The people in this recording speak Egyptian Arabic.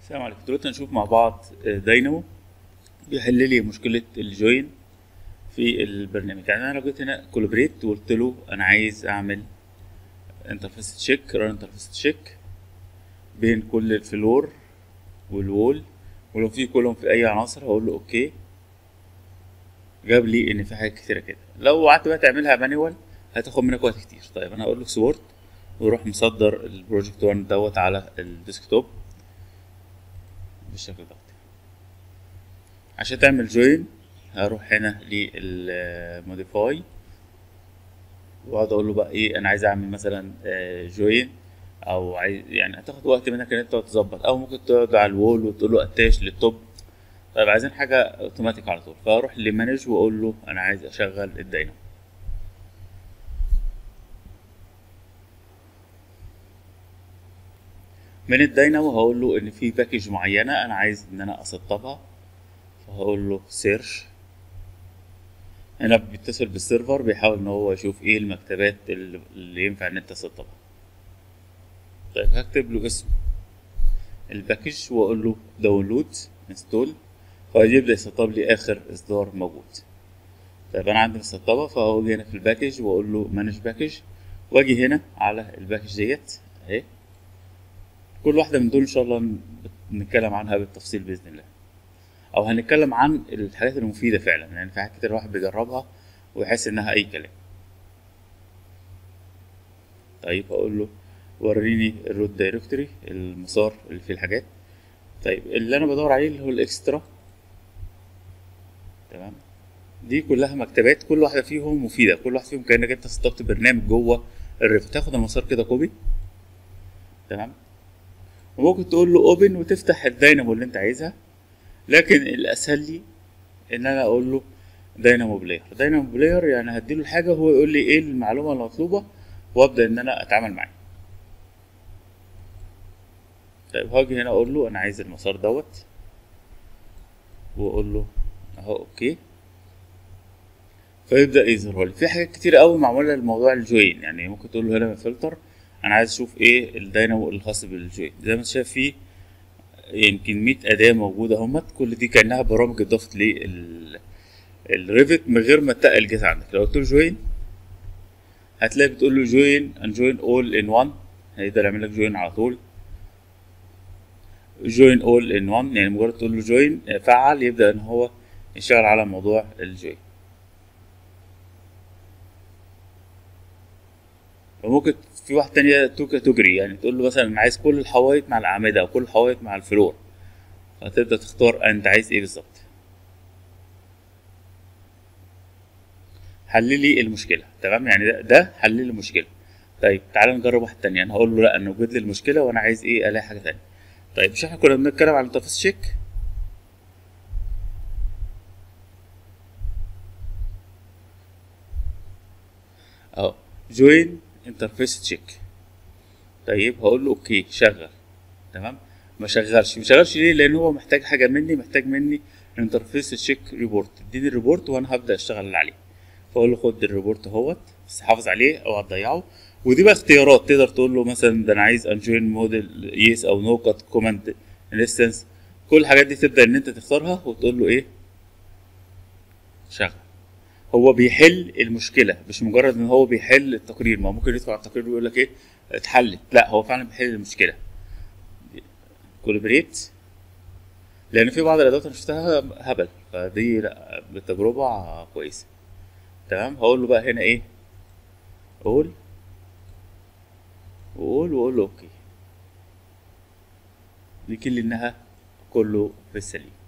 السلام عليكم دلوقتي هنشوف مع بعض داينامو بيحل لي مشكلة الجوين في البرنامج يعني انا لو جيت هنا كولابريت وقلت له انا عايز اعمل انترفيس تشيك ران انترفيس تشيك بين كل الفلور والوول ولو في كولوم في اي عناصر هقول له اوكي جاب لي ان في حاجات كتيرة كده لو قعدت بقى تعملها مانيوال هتاخد منك وقت كتير طيب انا هقول له اكسبورت ويروح مصدر البروجكت 1 دوت على الديسكتوب بالشكل دوت عشان تعمل جوين هروح هنا للموديفاي واقعد اقول له بقى ايه انا عايز اعمل مثلا جوين او عايز يعني هتاخد وقت منك ان انت تظبط او ممكن تقعد على الوول وتقول له اتاش للتوب طيب عايزين حاجه اوتوماتيك على طول فاروح لمانج واقول له انا عايز اشغل الداينامو من الداينامو هقول له ان في باكج معينه انا عايز ان انا اسطبها فهقول له سيرش هنا بيتصل بالسيرفر بيحاول ان هو يشوف ايه المكتبات اللي ينفع ان انت تسطبها طيب هكتب له اسم الباكج واقول له داونلود انستول فيبدا يسطب لي اخر اصدار موجود طيب انا عندي مسطبه فهاجي هنا في الباكج واقول له مانج باكج واجي هنا على الباكج ديت اهي كل واحدة من دول إن شاء الله نتكلم عنها بالتفصيل بإذن الله أو هنتكلم عن الحاجات المفيدة فعلا يعني في حاجات كتير الواحد بيجربها ويحس إنها أي كلام طيب هقول له وريني الروت دايركتوري المسار اللي فيه الحاجات طيب اللي أنا بدور عليه اللي هو الإكسترا تمام دي كلها مكتبات كل واحدة فيهم مفيدة كل واحد فيهم كأنك أنت سطبت برنامج جوه الريفت تاخد المسار كده كوبي تمام وممكن تقول له اوبن وتفتح الداينامو اللي انت عايزها لكن الاسهل لي ان انا اقول له داينامو بلاير داينامو بلاير يعني هديله الحاجه وهو يقول لي ايه المعلومه المطلوبه وابدا ان انا اتعامل معاه طيب هاجي هنا اقول له انا عايز المسار دوت واقول له اهو اوكي فيبدا يظهر لي في حاجات كتير قوي معموله لموضوع الجوين يعني ممكن تقول له هنا فلتر انا عايز اشوف ايه الداينامو الخاص بالجوين زي ما انت شايف فيه يمكن 100 اداه موجوده اهمت كل دي كانها برامج اضافت لل الريفت من غير ما تقل جهاز عندك لو قلت له جوين هتلاقي بتقول له جوين ان جوين اول ان وان هيقدر يعمل لك جوين على طول جوين اول ان وان يعني مجرد تقول له جوين فعل يبدا ان هو يشتغل على موضوع الجوين وممكن في واحد تانية تو كاتيجوري يعني تقول له مثلا انا عايز كل الحوايط مع الأعمدة أو كل الحوايط مع الفلور فتبدأ تختار أنت عايز إيه بالظبط حل لي المشكلة تمام يعني ده, ده حل لي المشكلة طيب تعالى نجرب واحد تاني أنا هقول له لا أنا وجد لي المشكلة وأنا عايز إيه ألاقي حاجة تانية طيب مش إحنا كنا بنتكلم عن انترفيس شيك أهو جوين انترفيس تشيك طيب هقول له اوكي شغل تمام ما شغلش ما شغلش ليه لان هو محتاج حاجه مني محتاج مني انترفيس تشيك ريبورت اديني الريبورت وانا هبدا اشتغل عليه فاقول له خد الريبورت اهوت بس حافظ عليه او هتضيعه ودي بقى اختيارات تقدر تقول له مثلا ده انا عايز انجوين موديل يس او نو كات كوماند انستنس كل الحاجات دي تبدا ان انت تختارها وتقول له ايه شغل هو بيحل المشكله مش مجرد ان هو بيحل التقرير ما ممكن يدخل على التقرير ويقول لك ايه اتحلت لا هو فعلا بيحل المشكله كولابريت لان في بعض الادوات انا شفتها هبل فدي لا بالتجربه كويسه تمام هقول له بقى هنا ايه قول وقول واقول له اوكي دي كل انها كله في السليم